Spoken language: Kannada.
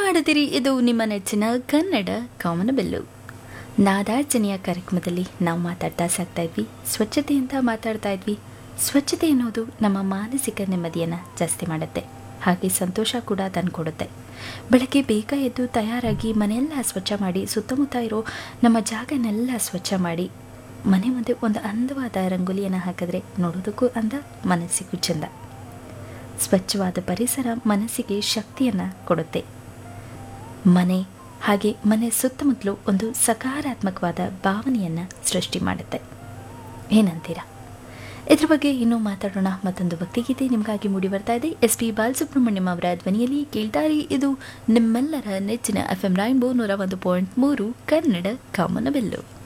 ಮಾಡುತ್ತೀರಿ ಇದು ನಿಮ್ಮ ನೆಚ್ಚಿನ ಕನ್ನಡ ಕಾಮನಬೆಲ್ಲು ನಾದಾರ್ಚನೆಯ ಕಾರ್ಯಕ್ರಮದಲ್ಲಿ ನಾವು ಮಾತಾಡ್ತಾ ಸಾಕ್ತಾ ಇದ್ವಿ ಸ್ವಚ್ಛತೆ ಅಂತ ಮಾತಾಡ್ತಾ ಇದ್ವಿ ಸ್ವಚ್ಛತೆ ಅನ್ನೋದು ನಮ್ಮ ಮಾನಸಿಕ ನೆಮ್ಮದಿಯನ್ನು ಜಾಸ್ತಿ ಮಾಡುತ್ತೆ ಹಾಗೆ ಸಂತೋಷ ಕೂಡ ತಂದುಕೊಡುತ್ತೆ ಬೆಳಗ್ಗೆ ಬೇಗ ಎದ್ದು ತಯಾರಾಗಿ ಮನೆಯೆಲ್ಲ ಸ್ವಚ್ಛ ಮಾಡಿ ಸುತ್ತಮುತ್ತ ಇರೋ ನಮ್ಮ ಜಾಗನೆಲ್ಲ ಸ್ವಚ್ಛ ಮಾಡಿ ಮನೆ ಮುಂದೆ ಒಂದು ಅಂದವಾದ ರಂಗೋಲಿಯನ್ನು ಹಾಕಿದ್ರೆ ನೋಡೋದಕ್ಕೂ ಅಂದ ಮನಸ್ಸಿಗೂ ಚೆಂದ ಸ್ವಚ್ಛವಾದ ಪರಿಸರ ಮನಸ್ಸಿಗೆ ಶಕ್ತಿಯನ್ನು ಕೊಡುತ್ತೆ ಮನೆ ಹಾಗೆ ಮನೆ ಸುತ್ತಮುತ್ತಲೂ ಒಂದು ಸಕಾರಾತ್ಮಕವಾದ ಭಾವನೆಯನ್ನು ಸೃಷ್ಟಿ ಮಾಡುತ್ತೆ ಏನಂತೀರಾ ಇದ್ರ ಬಗ್ಗೆ ಇನ್ನೂ ಮಾತಾಡೋಣ ಮತ್ತೊಂದು ಭಕ್ತಿಗೀತೆ ನಿಮಗಾಗಿ ಮೂಡಿ ಬರ್ತಾ ಇದೆ ಎಸ್ ಪಿ ಬಾಲಸುಬ್ರಹ್ಮಣ್ಯಂ ಅವರ ಧ್ವನಿಯಲ್ಲಿ ಕೇಳ್ತಾರಿ ಇದು ನಿಮ್ಮೆಲ್ಲರ ನೆಚ್ಚಿನ ಎಫ್ ಎಂ ರೈನ್ಬೋ ನೂರ ಒಂದು ಪಾಯಿಂಟ್ ಮೂರು ಕನ್ನಡ ಕಾಮನಬೆಲ್ಲು